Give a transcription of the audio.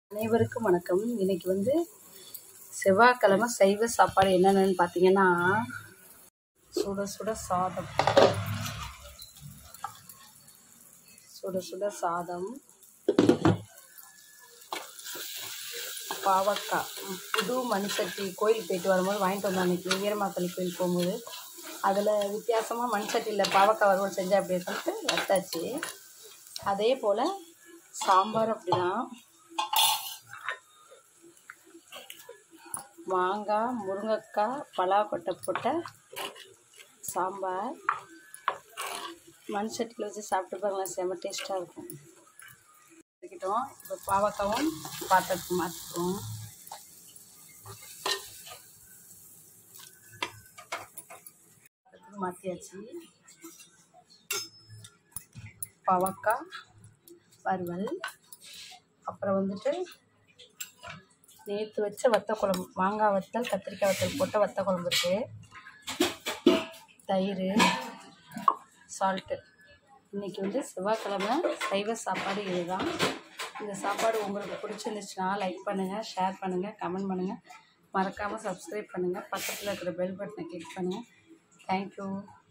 அனைவருக்கும் வணக்கம் இன்னைக்கு வந்து செவ்வாய்க்கிழமை சைவ சாப்பாடு என்னென்னு பார்த்தீங்கன்னா சுட சுட சாதம் சுட சுட சாதம் பாவக்காய் ம், புது மண்சட்டி கோயில் போயிட்டு வரும்போது வாங்கிட்டு வந்தோம் அன்றைக்கி வீரமாத்தளி கோயில் போகும்போது அதில் வித்தியாசமாக மண்சட்டியில் பாவக்காய் வறுவல் செஞ்சால் அப்படி சொல்லிட்டு வச்சாச்சு அதே போல் சாம்பார் அப்படிதான் மாங்காய் முருங்கைக்காய் பலாக்கொட்டை போட்ட சாம்பார் மண் சட்டியில் வச்சு சாப்பிட்டு பாருங்களேன் செம்ம டேஸ்ட்டாக இருக்கும் இருக்கட்டும் இப்போ பாவக்காவும் பாத்திரத்துக்கு மாற்றிக்குவோம் பாத்திரத்துக்கு மாற்றியாச்சு பாவக்காய் வறுவல் அப்புறம் வந்துட்டு நேற்று வச்ச வத்த குழம்பு மாங்காய் வத்தல் கத்திரிக்காய் வத்தல் போட்ட வத்த குழம்பு இருக்குது தயிர் சால்ட்டு இன்றைக்கி வந்து செவ்வாய்க்கிழமை சைவ சாப்பாடு இதுதான் இந்த சாப்பாடு உங்களுக்கு பிடிச்சிருந்துச்சுன்னா லைக் பண்ணுங்கள் ஷேர் பண்ணுங்கள் கமெண்ட் பண்ணுங்கள் மறக்காமல் சப்ஸ்கிரைப் பண்ணுங்கள் பக்கத்தில் இருக்கிற பெல் பட்டனை கிளிக் பண்ணுங்கள் தேங்க்யூ